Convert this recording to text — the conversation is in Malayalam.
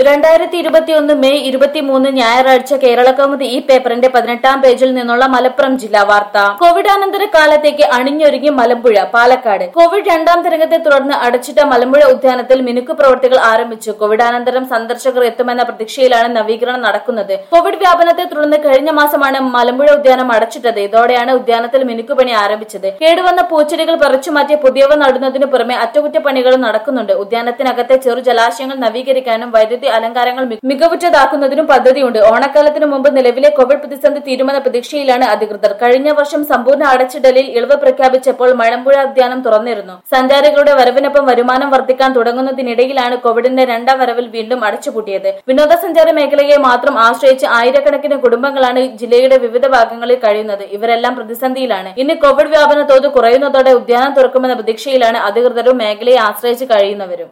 രണ്ടായിരത്തി ഇരുപത്തിയൊന്ന് മെയ് ഇരുപത്തിമൂന്ന് ഞായറാഴ്ച കേരളകൗമുദി ഈ പേപ്പറിന്റെ പതിനെട്ടാം പേജിൽ നിന്നുള്ള മലപ്പുറം ജില്ലാ വാർത്ത കോവിഡാനന്തര കാലത്തേക്ക് അണിഞ്ഞൊരുങ്ങി മലമ്പുഴ പാലക്കാട് കോവിഡ് രണ്ടാം തരംഗത്തെ തുടർന്ന് അടച്ചിട്ട മലമ്പുഴ ഉദ്യാനത്തിൽ മിനുക്ക് പ്രവർത്തികൾ ആരംഭിച്ചു കോവിഡാനന്തരം സന്ദർശകർ എത്തുമെന്ന പ്രതീക്ഷയിലാണ് നവീകരണം നടക്കുന്നത് കോവിഡ് വ്യാപനത്തെ തുടർന്ന് കഴിഞ്ഞ മാസമാണ് മലമ്പുഴ ഉദ്യാനം അടച്ചിട്ടത് ഇതോടെയാണ് ഉദ്യാനത്തിൽ മിനുക്കുപണി ആരംഭിച്ചത് കേടുവന്ന പൂച്ചെടികൾ പറിച്ചുമാറ്റി പുതിയവ നടുന്നതിനു പുറമെ അറ്റകുറ്റപ്പണികളും നടക്കുന്നുണ്ട് ഉദ്യാനത്തിനകത്തെ ചെറു ജലാശയങ്ങൾ നവീകരിക്കാനും വൈദ്യുതി അലങ്കാരങ്ങൾ മി- മികവുറ്റതാക്കുന്നതിനും പദ്ധതിയുണ്ട് ഓണക്കാലത്തിനു മുമ്പ് നിലവിലെ കോവിഡ് പ്രതിസന്ധി തീരുമെന്ന പ്രതീക്ഷയിലാണ് അധികൃതർ കഴിഞ്ഞ വർഷം സമ്പൂർണ്ണ അടച്ചിടലിൽ ഇളവ് പ്രഖ്യാപിച്ചപ്പോൾ മലമ്പുഴ ഉദ്യാനം തുറന്നിരുന്നു സഞ്ചാരികളുടെ വരവിനൊപ്പം വരുമാനം വർദ്ധിക്കാൻ തുടങ്ങുന്നതിനിടയിലാണ് കോവിഡിന്റെ രണ്ടാം വരവിൽ വീണ്ടും അടച്ചുപൂട്ടിയത് വിനോദസഞ്ചാര മേഖലയെ മാത്രം ആശ്രയിച്ച് ആയിരക്കണക്കിന് കുടുംബങ്ങളാണ് ജില്ലയുടെ വിവിധ ഭാഗങ്ങളിൽ കഴിയുന്നത് ഇവരെല്ലാം പ്രതിസന്ധിയിലാണ് ഇനി കോവിഡ് വ്യാപന തോത് കുറയുന്നതോടെ ഉദ്യാനം തുറക്കുമെന്ന പ്രതീക്ഷയിലാണ് അധികൃതരും മേഖലയെ ആശ്രയിച്ച് കഴിയുന്നവരും